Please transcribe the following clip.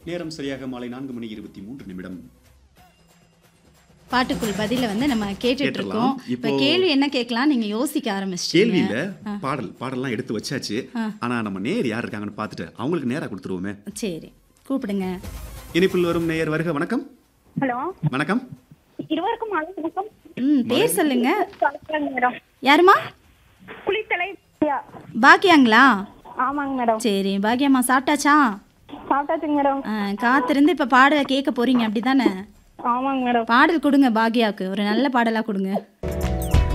நேரம் சரியாக மாலை நான்கு மணி இருபத்தி மூன்று நிமிடம் பாட்டுக்குள் பதில வந்து நம்ம கேட்டுட்டு கேட்டுடலாம். இருக்கோம் இப்ப இப்போ- கேள்வி என்ன கேட்கலாம் நீங்க யோசிக்க கேள்வி ஆரம்பிச்சிட்டீங்க இல்ல பாடல் பாடல்லாம் எடுத்து வச்சாச்சு ஆனா நம்ம நேர் யார் இருக்காங்கன்னு பார்த்துட்டு அவங்களுக்கு நேரா கொடுத்துருவோமே சரி கூப்பிடுங்க இனிப்பில் வரும் நேயர் வருக வணக்கம் ஹலோ வணக்கம் இருவருக்கும் மாலை வணக்கம் ம் பேர் சொல்லுங்க கலெக்டர் மேடம் யாருமா குளித்தலை பிரியா. பாக்கியாங்களா ஆமாங்க மேடம் சரி பாக்கியம்மா சாப்பிட்டாச்சா சாப்பிட்டாச்சுங்க மேடம் ஆ, காத்திருந்து இப்ப பாடல கேட்க போறீங்க அப்படிதானே ஆமாங்க மேடம் பாடல் கொடுங்க பாக்கியாவுக்கு ஒரு நல்ல பாடலா கொடுங்க